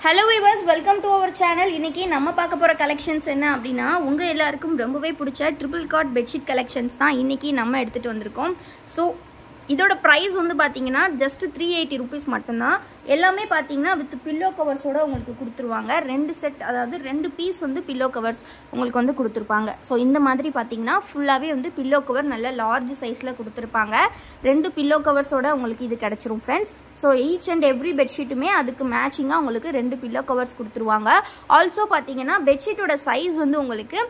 hello viewers welcome to our channel இன்னைக்கு நம்ம பார்க்க போகிற கலெக்ஷன்ஸ் என்ன அப்படின்னா உங்கள் எல்லாருக்கும் ரொம்பவே பிடிச்ச ட்ரிபிள் காட் பெட்ஷீட் கலெக்ஷன்ஸ் தான் இன்னைக்கு நம்ம எடுத்துகிட்டு வந்திருக்கோம் ஸோ இதோட ப்ரைஸ் வந்து பார்த்தீங்கன்னா ஜஸ்ட் த்ரீ எயிட்டி ருபீஸ் மட்டும்தான் எல்லாமே பார்த்தீங்கன்னா வித் பில்லோ கவர்ஸோட உங்களுக்கு கொடுத்துருவாங்க ரெண்டு செட் அதாவது ரெண்டு பீஸ் வந்து பில்லோ கவர்ஸ் உங்களுக்கு வந்து கொடுத்துருப்பாங்க ஸோ இந்த மாதிரி பார்த்தீங்கன்னா ஃபுல்லாகவே வந்து பில்லோ கவர் நல்ல லார்ஜ் சைஸில் கொடுத்துருப்பாங்க ரெண்டு பில்லோ கவர்ஸோட உங்களுக்கு இது கிடச்சிரும் friends so each and every பெட்ஷீட்டுமே அதுக்கு மேட்சிங்காக உங்களுக்கு ரெண்டு பில்லோ கவர்ஸ் கொடுத்துருவாங்க ஆல்சோ பார்த்தீங்கன்னா பெட்ஷீட்டோட சைஸ் வந்து உங்களுக்கு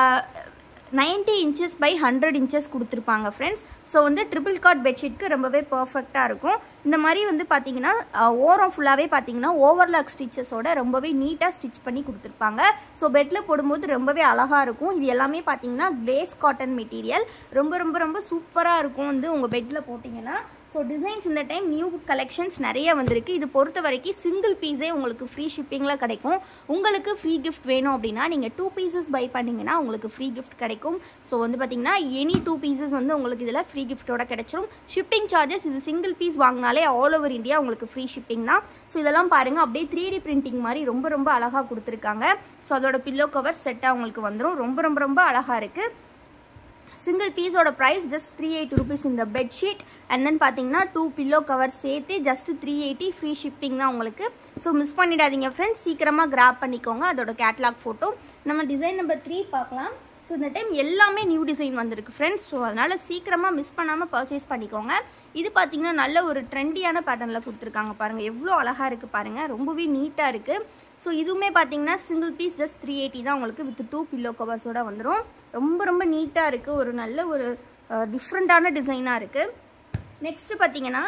ninety inches by hundred inches கொடுத்துருப்பாங்க ஃப்ரெண்ட்ஸ் ஸோ வந்து ட்ரிபிள் காட் பெட்ஷீட்க்கு ரொம்பவே பர்ஃபெக்டாக இருக்கும் இந்த மாதிரி வந்து பார்த்தீங்கன்னா அஹ், ஓரம் ஃபுல்லாகவே பார்த்தீங்கன்னா ஓவர்லாக் ஸ்டிச்சஸோட ரொம்பவே நீட்டாக ஸ்டிச் பண்ணி கொடுத்துருப்பாங்க ஸோ பெட்டில் போடும்போது ரொம்பவே அழகாக இருக்கும் இது எல்லாமே பார்த்தீங்கன்னா கிளேஸ் காட்டன் மெட்டீரியல் ரொம்ப ரொம்ப ரொம்ப சூப்பராக இருக்கும் வந்து உங்கள் பெட்டில் போட்டிங்கன்னா ஸோ டிசைன்ஸ் இந்த டைம் நியூ கலெக்ஷன்ஸ் நிறைய வந்திருக்கு இது பொறுத்த வரைக்கும் சிங்கிள் பீஸே உங்களுக்கு ஃப்ரீ ஷிப்பிங்கில் கிடைக்கும் உங்களுக்கு ஃப்ரீ கிஃப்ட் வேணும் அப்படின்னா நீங்கள் டூ பீசஸ் பை பண்ணிங்கன்னா உங்களுக்கு ஃப்ரீ கிஃப்ட் கிடைக்கும் ஸோ வந்து பார்த்தீங்கன்னா எனி டூ பீசஸ் வந்து உங்களுக்கு இதில் ஃப்ரீ கிஃப்ட்டோட கிடைச்சிரும் ஷிப்பிங் சார்ஜஸ் இது சிங்கிள் பீஸ் வாங்கினாலே ஆல் ஓவர் இந்தியா உங்களுக்கு ஃப்ரீ ஷிப்பிங் தான் ஸோ இதெல்லாம் பாருங்கள் அப்படியே த்ரீ டி பிரிண்டிங் மாதிரி ரொம்ப ரொம்ப அழகாக கொடுத்துருக்காங்க ஸோ அதோட பில்லோ கவர் செட்டாக உங்களுக்கு வந்துடும் ரொம்ப ரொம்ப ரொம்ப அழகாக இருக்குது சிங்கிள் பீஸோட price just three eighty rupees இந்த பெட்ஷீட் அண்ட் தென் பார்த்தீங்கன்னா டூ பில்லோ கவர் சேர்த்து just three eighty free shipping தான் உங்களுக்கு ஸோ மிஸ் பண்ணிடாதீங்க ஃப்ரெண்ட்ஸ் சீக்கிரமாக கிராப் பண்ணிக்கோங்க அதோட கேட்லாக் ஃபோட்டோ நம்ம டிசைன் நம்பர் த்ரீ பார்க்கலாம் ஸோ இந்த டைம் எல்லாமே நியூ டிசைன் வந்திருக்கு ஃப்ரெண்ட்ஸ் ஸோ அதனால் சீக்கிரமாக மிஸ் பண்ணாமல் பர்ச்சேஸ் பண்ணிக்கோங்க இது பார்த்தீங்கன்னா நல்ல ஒரு ட்ரெண்டியான பேட்டர்னில் கொடுத்துருக்காங்க பாருங்கள் எவ்வளோ அழகாக இருக்குது பாருங்கள் ரொம்பவே நீட்டாக இருக்குது ஸோ இதுவுமே பார்த்தீங்கன்னா single piece just three eighty தான் உங்களுக்கு வித் டூ பில்லோ கவர்ஸோட வந்துடும் ரொம்ப ரொம்ப நீட்டாக இருக்குது ஒரு நல்ல ஒரு டிஃப்ரெண்ட்டான டிசைனாக இருக்குது நெக்ஸ்ட்டு பார்த்தீங்கன்னா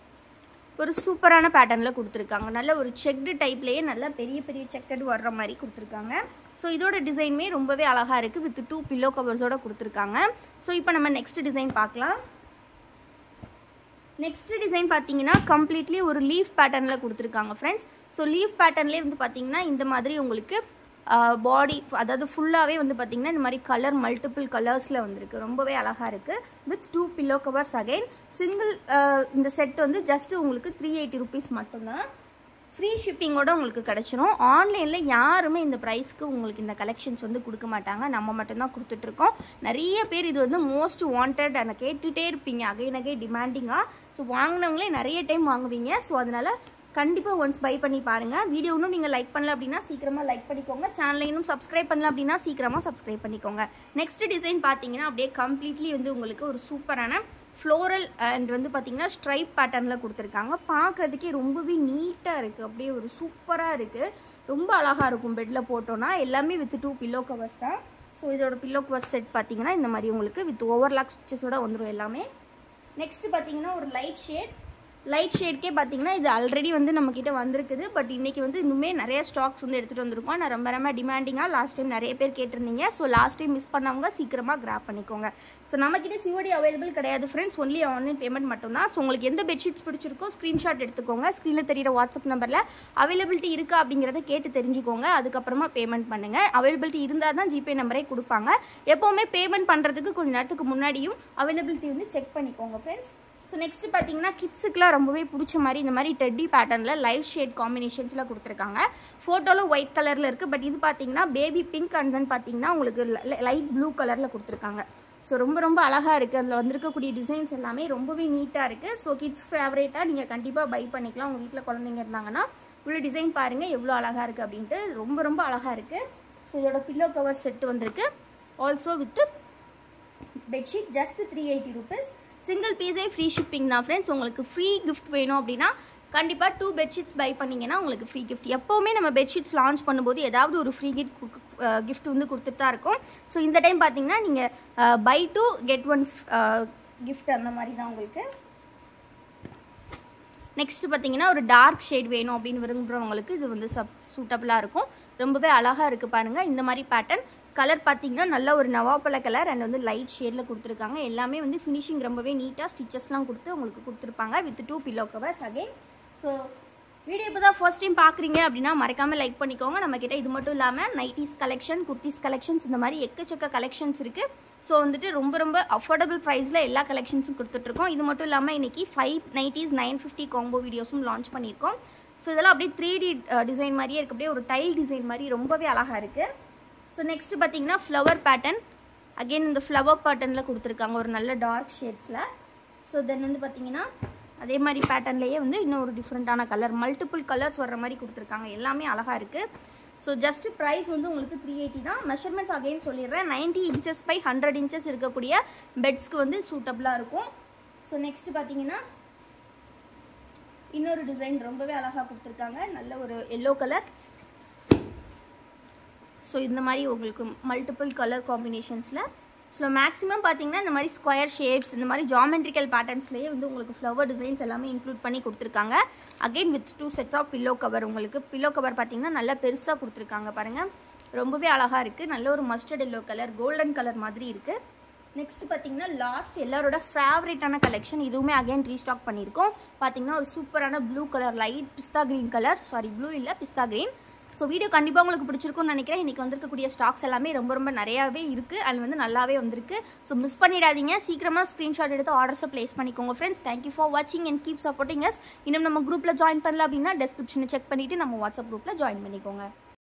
ஒரு சூப்பரான பேட்டர்னில் கொடுத்துருக்காங்க நல்ல ஒரு செக்டு டைப்லேயே நல்ல பெரிய பெரிய செக்கடு வர்ற மாதிரி கொடுத்துருக்காங்க ஸோ இதோட டிசைனுமே ரொம்பவே அழகாக இருக்குது வித் டூ பில்லோ கவர்ஸோட கொடுத்துருக்காங்க ஸோ இப்போ நம்ம நெக்ஸ்ட் டிசைன் பார்க்கலாம் நெக்ஸ்ட் டிசைன் பார்த்தீங்கன்னா கம்ப்ளீட்லி ஒரு லீஃப் பேட்டர்னில் கொடுத்துருக்காங்க ஃப்ரெண்ட்ஸ் ஸோ லீஃப் பேட்டர்ன்லேயே வந்து பார்த்தீங்கன்னா இந்த மாதிரி உங்களுக்கு பாடி அதாவது ஃபுல்லாகவே வந்து பார்த்தீங்கன்னா இந்த மாதிரி கலர் மல்டிபிள் கலர்ஸில் வந்திருக்கு ரொம்பவே அழகாக இருக்குது with two pillow covers again single இந்த செட் வந்து ஜஸ்ட் உங்களுக்கு த்ரீ எயிட்டி ருபீஸ் மட்டும்தான் ஃப்ரீ ஷிப்பிங்கோட உங்களுக்கு கிடச்சிரும் ஆன்லைனில் யாருமே இந்த ப்ரைஸ்க்கு உங்களுக்கு இந்த கலெக்ஷன்ஸ் வந்து கொடுக்க மாட்டாங்க நம்ம மட்டும்தான் கொடுத்துட்ருக்கோம் நிறைய பேர் இது வந்து மோஸ்ட் வாண்டட் அதை கேட்டுகிட்டே இருப்பீங்க அகைன் அகை டிமாண்டிங்காக ஸோ வாங்கினவங்களே நிறைய டைம் வாங்குவீங்க ஸோ அதனால் கண்டிப்பாக ஒன்ஸ் பை பண்ணி பாருங்கள் வீடியோ இன்னும் நீங்கள் லைக் பண்ணல அப்படின்னா சீக்கிரமாக லைக் பண்ணிக்கோங்க சேனலை இன்னும் சப்ஸ்கிரைப் பண்ணல அப்படின்னா சீக்கிரமாக சப்ஸ்கிரைப் பண்ணிக்கோங்க நெக்ஸ்ட் டிசைன் பார்த்தீங்கன்னா அப்படியே கம்ப்ளீட்லி வந்து உங்களுக்கு ஒரு சூப்பரான ஃப்ளோரல் அண்ட் வந்து பார்த்தீங்கன்னா ஸ்ட்ரைப் பேட்டர்னில் கொடுத்துருக்காங்க பார்க்குறதுக்கே ரொம்பவே நீட்டாக இருக்குது அப்படியே ஒரு சூப்பராக இருக்குது ரொம்ப அழகாக இருக்கும் பெட்டில் போட்டோன்னா எல்லாமே வித் டூ பில்லோ கவர்ஸ் தான் ஸோ இதோட பில்லோ கவர் செட் பார்த்தீங்கன்னா இந்த மாதிரி உங்களுக்கு வித் ஓவர்லாக் ஸ்டிச்சஸோட வந்துடும் எல்லாமே நெக்ஸ்ட் பார்த்தீங்கன்னா ஒரு லைட் ஷேட் லைட் ஷேட்கே பார்த்தீங்கன்னா இது ஆல்ரெடி வந்து நம்மக்கிட்ட வந்திருக்குது பட் இன்றைக்கி வந்து இன்னுமே நிறைய ஸ்டாக்ஸ் வந்து எடுத்துகிட்டு வந்திருக்கோம் நான் ரொம்ப ரொம்ப டிமாண்டிங்காக லாஸ்ட் டைம் நிறைய பேர் கேட்டிருந்தீங்க ஸோ லாஸ்ட் டைம் மிஸ் பண்ணவங்க சீக்கிரமாக கிராப் பண்ணிக்கோங்க ஸோ நம்மக்கிட்ட சிஓடி அவைலபிள் கிடையாது ஃப்ரெண்ட்ஸ் ஒன்லி ஆன்லைன் பேமெண்ட் மட்டும்தான் ஸோ உங்களுக்கு எந்த பெட்ஷீட்ஸ் பிடிச்சிருக்கோ ஸ்க்ரீன்ஷாட் எடுத்துக்கோங்க ஸ்க்ரீனில் தெரியிற வாட்ஸ்அப் நம்பரில் அவைலபிலிட்டி இருக்கா அப்படிங்கிறத கேட்டு தெரிஞ்சுக்கோங்க அதுக்கப்புறமா பேமெண்ட் பண்ணுங்கள் அவைலபிலிட்டி இருந்தால் தான் ஜிபே நம்பரே கொடுப்பாங்க எப்போவுமே பேமெண்ட் பண்ணுறதுக்கு கொஞ்சம் நேரத்துக்கு முன்னாடியும் அவைலபிலிட்டி வந்து செக் பண்ணிக்கோங்க ஃப்ரெண்ட்ஸ் ஸோ நெக்ஸ்ட் பார்த்தீங்கன்னா கிட்ஸுக்குலாம் ரொம்பவே பிடிச்ச மாதிரி இந்த மாதிரி டெட்டி பேட்டர்னில் லைவ் ஷேட் காம்பினேஷன்ஸில் கொடுத்துருக்காங்க ஃபோட்டோவில் ஒயிட் கலரில் இருக்குது பட் இது பார்த்தீங்கன்னா பேபி பிங்க் அண்ட் தென் பார்த்தீங்கன்னா உங்களுக்கு லைட் ப்ளூ கலரில் கொடுத்துருக்காங்க ஸோ ரொம்ப ரொம்ப அழகாக இருக்குது அதில் வந்திருக்கக்கூடிய டிசைன்ஸ் எல்லாமே ரொம்பவே நீட்டாக இருக்குது ஸோ கிட்ஸ் ஃபேவரேட்டாக நீங்கள் கண்டிப்பாக பை பண்ணிக்கலாம் உங்கள் வீட்டில் குழந்தைங்க இருந்தாங்கன்னா உள்ள டிசைன் பாருங்கள் எவ்வளோ அழகாக இருக்குது அப்படின்ட்டு ரொம்ப ரொம்ப அழகாக இருக்குது ஸோ இதோட பில்லோ கவர் செட்டு வந்திருக்கு also with bedsheet just three eighty rupees single பீஸே ஃப்ரீ ஷிப்பிங் தான் ஃப்ரெண்ட்ஸ் உங்களுக்கு ஃப்ரீ கிஃப்ட் வேணும் அப்படின்னா கண்டிப்பாக டூ பெட்ஷீட்ஸ் பை பண்ணிங்கன்னா உங்களுக்கு ஃப்ரீ கிஃப்ட் எப்போவுமே நம்ம பெட்ஷீட்ஸ் லான்ச் பண்ணும்போது ஏதாவது ஒரு ஃப்ரீ கிஃப்ட் கிஃப்ட் வந்து கொடுத்துட்டு தான் இருக்கும் ஸோ இந்த டைம் பார்த்தீங்கன்னா நீங்கள் buy two get one gift அந்த மாதிரி தான் உங்களுக்கு நெக்ஸ்ட் பார்த்தீங்கன்னா ஒரு டார்க் ஷேட் வேணும் அப்படின்னு விரும்புகிறவங்களுக்கு இது வந்து சப் சூட்டபுளாக இருக்கும் ரொம்பவே அழகாக இருக்குது பாருங்கள் இந்த மாதிரி பேட்டர்ன் கலர் பார்த்தீங்கன்னா நல்ல ஒரு நவாப்பழ கலர் அண்ட் வந்து லைட் ஷேடில் கொடுத்துருக்காங்க எல்லாமே வந்து ஃபினிஷிங் ரொம்பவே நீட்டாக ஸ்டிச்சஸ்லாம் கொடுத்து உங்களுக்கு கொடுத்துருப்பாங்க with two pillow covers again so video இப்போ தான் ஃபர்ஸ்ட் டைம் பார்க்குறீங்க அப்படின்னா மறக்காமல் லைக் பண்ணிக்கோங்க நம்மக்கிட்ட இது மட்டும் இல்லாமல் நைட்டிஸ் கலெக்ஷன் குர்த்திஸ் கலெக்ஷன்ஸ் இந்த மாதிரி எக்கச்சக்க கலெக்ஷன்ஸ் இருக்குது ஸோ வந்துட்டு ரொம்ப ரொம்ப அஃபோர்டபுள் ப்ரைஸில் எல்லா கலெக்ஷன்ஸும் கொடுத்துட்ருக்கோம் இது மட்டும் இல்லாமல் இன்றைக்கி five nighties nine fifty combo வீடியோஸும் லான்ச் பண்ணியிருக்கோம் ஸோ இதெல்லாம் அப்படியே த்ரீ டி டிசைன் மாதிரியே இருக்குது அப்படியே ஒரு டைல் டிசைன் மாதிரி ரொம்பவே அழகாக இருக்குது ஸோ நெக்ஸ்ட் பார்த்தீங்கன்னா ஃப்ளவர் பேட்டர்ன் அகெயின் இந்த ஃப்ளவர் பேட்டர்னில் கொடுத்துருக்காங்க ஒரு நல்ல டார்க் ஷேட்ஸில் ஸோ தென் வந்து பார்த்தீங்கன்னா அதே மாதிரி பேட்டர்ன்லேயே வந்து இன்னும் ஒரு டிஃப்ரெண்ட்டான கலர் மல்டிபிள் கலர்ஸ் வர்ற மாதிரி கொடுத்துருக்காங்க எல்லாமே அழகாக இருக்குது ஸோ ஜஸ்ட் ப்ரைஸ் வந்து உங்களுக்கு த்ரீ எயிட்டி தான் மெஷர்மெண்ட்ஸ் அகைன் சொல்லிடுறேன் ninety inches by hundred inches இருக்கக்கூடிய பெட்ஸ்க்கு வந்து சூட்டபுளாக இருக்கும் ஸோ நெக்ஸ்ட் பார்த்தீங்கன்னா இன்னொரு டிசைன் ரொம்பவே அழகாக கொடுத்துருக்காங்க நல்ல ஒரு எல்லோ கலர் ஸோ இந்த மாதிரி உங்களுக்கு மல்டிபிள் கலர் காம்பினேஷன்ஸில் ஸோ மேக்ஸிமம் பார்த்தீங்கன்னா இந்த மாதிரி ஸ்கொயர் ஷேப்ஸ் இந்த மாதிரி ஜாமெட்ரிக்கல் பேட்டர்ன்ஸ்லேயே வந்து உங்களுக்கு ஃப்ளவர் டிசைன்ஸ் எல்லாமே இன்க்ளூட் பண்ணி கொடுத்துருக்காங்க again with two set of pillow cover உங்களுக்கு பில்லோ கவர் பார்த்தீங்கன்னா நல்லா பெருசாக கொடுத்துருக்காங்க பாருங்கள் ரொம்பவே அழகாக இருக்குது நல்ல ஒரு mustard yellow colour golden colour மாதிரி இருக்குது நெக்ஸ்ட் பார்த்தீங்கன்னா லாஸ்ட் எல்லாரோட ஃபேவரட்டான கலெக்ஷன் இதுவுமே அகைன் ரீஸ்டாக் பண்ணியிருக்கோம் பார்த்தீங்கன்னா ஒரு சூப்பரான ப்ளூ கலர் லைட் பிஸ்தா க்ரீன் கலர் சாரி ப்ளூ இல்லை பிஸ்தா க்ரீன் ஸோ வீடியோ கண்டிப்பாக உங்களுக்கு பிடிச்சிருக்கும்னு நினைக்கிறேன் இன்றைக்கி வந்திருக்கக்கூடிய ஸ்டாக்ஸ் எல்லாமே ரொம்ப ரொம்ப நிறையாவே இருக்குது அது வந்து நல்லாவே வந்திருக்கு ஸோ மிஸ் பண்ணிடாதீங்க சீக்கிரமாக ஸ்க்ரீன்ஷாட் எடுத்து ஆர்டர்ஸை ப்ளேஸ் பண்ணிக்கோங்க ஃப்ரெண்ட்ஸ் தேங்க்யூ ஃபார் வாட்சிங் அண்ட் கீப் சப்போர்ட்டிங் அஸ் இன்னும் நம்ம குரூப்பில் ஜாயின் பண்ணல அப்படின்னா டெஸ்கிரிப்ஷனை செக் பண்ணிவிட்டு நம்ம வாட்ஸ்அப் குரூப்பில் ஜாயின் பண்ணிக்கோங்க